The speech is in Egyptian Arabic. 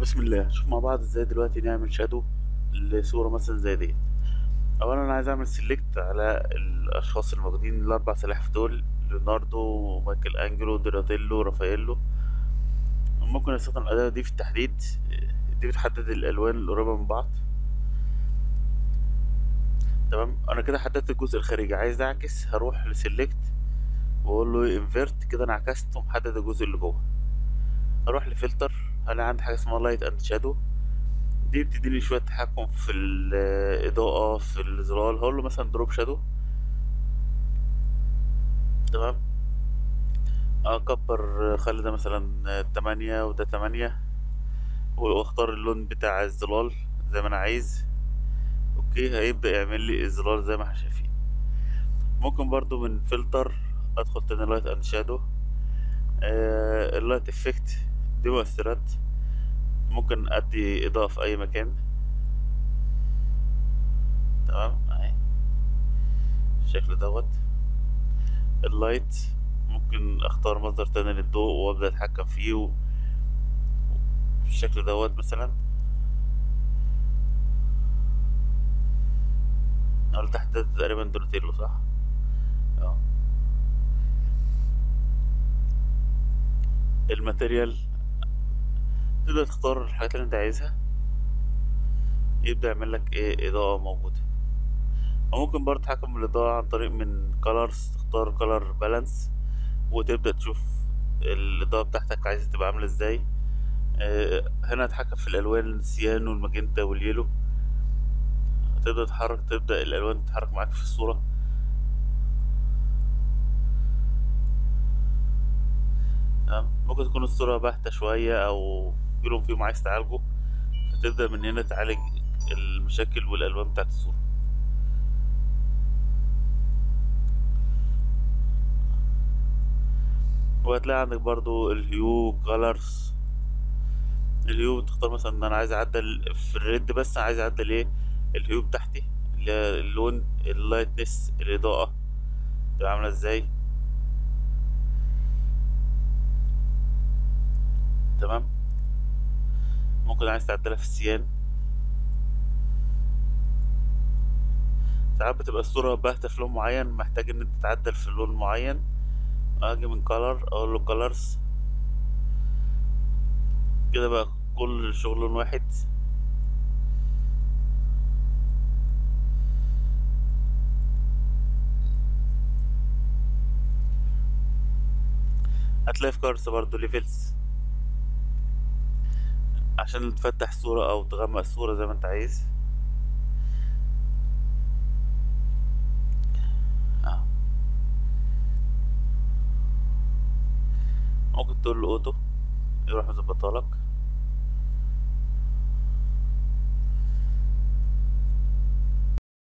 بسم الله شوف مع بعض ازاي دلوقتي نعمل شادو لصورة مثلا زي دي اولا انا عايز اعمل سيلكت على الاشخاص الموجودين الاربع سلاحف دول ليوناردو مايكل انجلو دوناتيلو رافاييلو ممكن استخدم الاداة دي في التحديد دي بتحدد الالوان القريبة من بعض تمام انا كده حددت الجزء الخارجي عايز اعكس هروح لسيلكت واقول له انفيرت كده انا عكست ومحدد الجزء اللي جوه اروح لفلتر هلاقي عندي حاجه اسمها لايت اند شادو دي بتديني شويه تحكم في الاضاءه في الظلال هقول له مثلا دروب شادو تمام اكبر خلي ده مثلا تمانية وده تمانية واختار اللون بتاع الظلال زي ما انا عايز اوكي هيبدأ يعمل لي الظلال زي ما احنا شايفين ممكن برضو من فلتر ادخل تاني لايت اند شادو آه اللايت افكت دي مؤثرات ممكن ادي اضاءة في اي مكان تمام اهي الشكل دوت اللايت ممكن اختار مصدر تاني للضوء وابدا اتحكم فيه و... بالشكل دوت مثلا اللي تحت ده تقريبا دوناتيلو صح اه الماتيريال تقدر تختار الحاجات اللي انت عايزها يبدأ يعمل لك ايه اضاءة موجودة وممكن برضه تحكم الإضاءة عن طريق من colors تختار color balance وتبدأ تشوف الإضاءة بتاعتك عايزة تبقى عاملة ازاي اه هنا تحكم في الألوان السيان والماجنتا واليلو تقدر تتحرك تبدأ الألوان تتحرك معاك في الصورة تمام ممكن تكون الصورة باهتة شوية أو في لون فيهم عايز تعالجه فتبدأ من هنا تعالج المشاكل والألوان بتاعت الصورة وهتلاقي عندك برضو الهيو كولرز الهيو تختار مثلا ان انا عايز اعدل في الريد بس انا عايز اعدل ايه الهيو بتاعتي اللي هي اللون اللايتنس الاضاءة تبقى عاملة ازاي تمام ممكن عايز تعدلها في السيان ساعات بتبقى الصورة باهتة في لون معين محتاج ان انت تعدل في لون معين اجي من color اقول له colors كده بقى كل الشغل لون واحد هتلاقي في كارس برضه ليفلز عشان تفتح صورة أو تغمق الصورة زي ما أنت عايز آه. ممكن تقول له أوتو يروح مظبطها لك